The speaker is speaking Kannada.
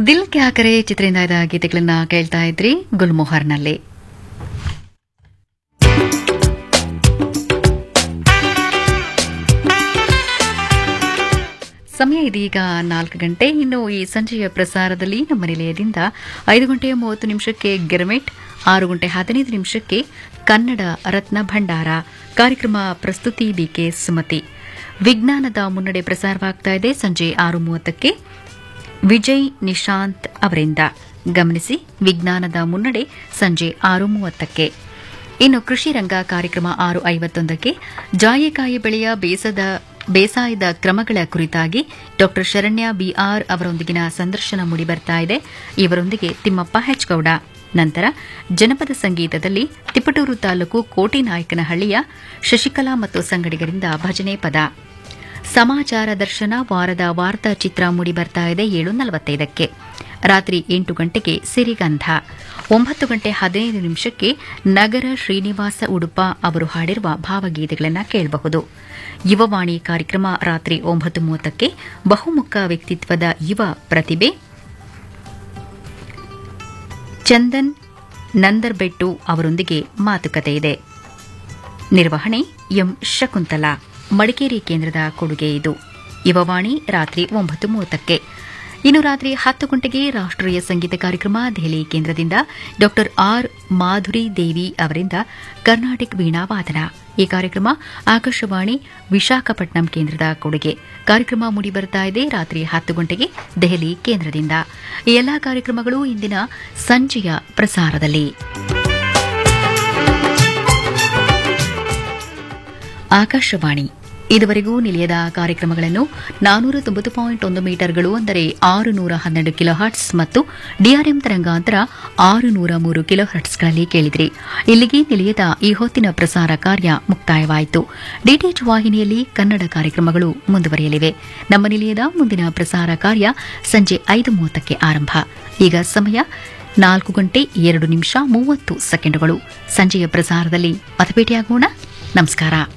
ದಿಲ್ ಕ್ಯಾಕರೆ ಚಿತ್ರದಿಂದ ಇದ್ದ ಗೀತೆಗಳನ್ನ ಕೇಳ್ತಾ ಇದ್ರಿ ಗುಲ್ಮೋಹರ್ನಲ್ಲಿ ಸಮಯ ಇದೀಗ ನಾಲ್ಕು ಗಂಟೆ ಇನ್ನು ಈ ಸಂಜೆಯ ಪ್ರಸಾರದಲ್ಲಿ ನಮ್ಮ ನಿಲಯದಿಂದ ಐದು ಗಂಟೆ ಮೂವತ್ತು ನಿಮಿಷಕ್ಕೆ ಗಿರ್ಮಿಟ್ ಆರು ಗಂಟೆ ಹದಿನೈದು ನಿಮಿಷಕ್ಕೆ ಕನ್ನಡ ರತ್ನ ಭಂಡಾರ ಕಾರ್ಯಕ್ರಮ ಪ್ರಸ್ತುತಿ ಬಿಕೆ ಸುಮತಿ ವಿಜ್ಞಾನದ ಮುನ್ನಡೆ ಪ್ರಸಾರವಾಗ್ತಾ ಇದೆ ಸಂಜೆ ಆರು ಮೂವತ್ತಕ್ಕೆ ವಿಜಯ್ ನಿಶಾಂತ್ ಅವರಿಂದ ಗಮನಿಸಿ ವಿಜ್ಞಾನದ ಮುನ್ನಡೆ ಸಂಜೆ ಆರು ಮೂವತ್ತಕ್ಕೆ ಇನ್ನು ಕೃಷಿ ರಂಗ ಕಾರ್ಯಕ್ರಮ ಆರು ಐವತ್ತೊಂದಕ್ಕೆ ಜಾಯಿಕಾಯಿ ಬೆಳೆಯ ಬೇಸದ ಬೇಸಾಯದ ಕ್ರಮಗಳ ಕುರಿತಾಗಿ ಡಾ ಶರಣ್ಯ ಬಿಆರ್ ಅವರೊಂದಿಗಿನ ಸಂದರ್ಶನ ಮೂಡಿಬರ್ತಾ ಇದೆ ಇವರೊಂದಿಗೆ ತಿಮ್ಮಪ್ಪ ಹೆಚ್ಗೌಡ ನಂತರ ಜನಪದ ಸಂಗೀತದಲ್ಲಿ ತಿಪಟೂರು ತಾಲೂಕು ಕೋಟಿನಾಯಕನಹಳ್ಳಿಯ ಶಶಿಕಲಾ ಮತ್ತು ಸಂಗಡಿಗರಿಂದ ಭಜನೆ ಪದ ಸಮಾಚಾರ ದರ್ಶನ ವಾರದ ವಾರ್ತಾ ಚಿತ್ರ ಮೂಡಿಬರ್ತಾ ಇದೆ ಏಳು ನಲವತ್ತೈದಕ್ಕೆ ರಾತ್ರಿ ಎಂಟು ಗಂಟೆಗೆ ಸಿರಿಗಂಧ ಒಂಬತ್ತು ಗಂಟೆ ಹದಿನೈದು ನಿಮಿಷಕ್ಕೆ ನಗರ ಶ್ರೀನಿವಾಸ ಉಡುಪ ಅವರು ಹಾಡಿರುವ ಭಾವಗೀತೆಗಳನ್ನು ಕೇಳಬಹುದು ಯುವವಾಣಿ ಕಾರ್ಯಕ್ರಮ ರಾತ್ರಿ ಒಂಬತ್ತು ಮೂವತ್ತಕ್ಕೆ ಬಹುಮುಖ ವ್ಯಕ್ತಿತ್ವದ ಯುವ ಪ್ರತಿಭೆ ಚಂದನ್ ನಂದರ್ಬೆಟ್ಟು ಅವರೊಂದಿಗೆ ಮಾತುಕತೆ ಇದೆ ನಿರ್ವಹಣೆ ಎಂ ಶಕುಂತಲಾ ಮಡಿಕೇರಿ ಕೇಂದ್ರದ ಕೊಡುಗೆ ಇದು ಯುವವಾಣಿ ರಾತ್ರಿ ಒಂಬತ್ತು ಮೂವತ್ತಕ್ಕೆ ಇನ್ನು ರಾತ್ರಿ ಹತ್ತು ಗಂಟೆಗೆ ರಾಷ್ಟ್ರೀಯ ಸಂಗೀತ ಕಾರ್ಯಕ್ರಮ ದೆಹಲಿ ಕೇಂದ್ರದಿಂದ ಡಾ ಆರ್ ಮಾಧುರಿ ದೇವಿ ಅವರಿಂದ ಕರ್ನಾಟಕ ವೀಣಾ ವಾದನ ಈ ಕಾರ್ಯಕ್ರಮ ಆಕಾಶವಾಣಿ ವಿಶಾಖಪಟ್ನಂ ಕೇಂದ್ರದ ಕೊಡುಗೆ ಕಾರ್ಯಕ್ರಮ ಮೂಡಿಬರ್ತಾ ಇದೆ ರಾತ್ರಿ ಹತ್ತು ಗಂಟೆಗೆ ದೆಹಲಿ ಕೇಂದ್ರದಿಂದ ಈ ಎಲ್ಲಾ ಕಾರ್ಯಕ್ರಮಗಳು ಇಂದಿನ ಸಂಜೆಯ ಪ್ರಸಾರದಲ್ಲಿ ಆಕಾಶವಾಣಿ ಇದುವರೆಗೂ ನಿಲಯದ ಕಾರ್ಯಕ್ರಮಗಳನ್ನು ನಾನೂರ ತೊಂಬತ್ತು ಪಾಯಿಂಟ್ ಒಂದು ಮೀಟರ್ಗಳು ಅಂದರೆ ಆರು ನೂರ ಹನ್ನೆರಡು ಕಿಲೋ ಹರ್ಟ್ಸ್ ಮತ್ತು ಡಿಆರ್ಎಂ ತರಂಗಾಂತರ ಆರು ನೂರ ಮೂರು ಕಿಲೋ ಹರ್ಟ್ಸ್ಗಳಲ್ಲಿ ಕೇಳಿದ್ರಿ ಇಲ್ಲಿಗೆ ನಿಲಯದ ಈ ಹೊತ್ತಿನ ಪ್ರಸಾರ ಕಾರ್ಯ ಮುಕ್ತಾಯವಾಯಿತು ಡಿಟಿಎಚ್ ವಾಹಿನಿಯಲ್ಲಿ ಕನ್ನಡ ಕಾರ್ಯಕ್ರಮಗಳು ಮುಂದುವರಿಯಲಿವೆ ನಮ್ಮ ನಿಲಯದ ಮುಂದಿನ ಪ್ರಸಾರ ಕಾರ್ಯ ಸಂಜೆ ಐದು ಮೂವತ್ತಕ್ಕೆ ಆರಂಭ ಈಗ ಸಮಯ ನಾಲ್ಕು ಗಂಟೆ ಎರಡು ನಿಮಿಷ ಮೂವತ್ತು ಸೆಕೆಂಡುಗಳು ಸಂಜೆಯ ಪ್ರಸಾರದಲ್ಲಿ ಮತಭೇಟಿಯಾಗೋಣ ನಮಸ್ಕಾರ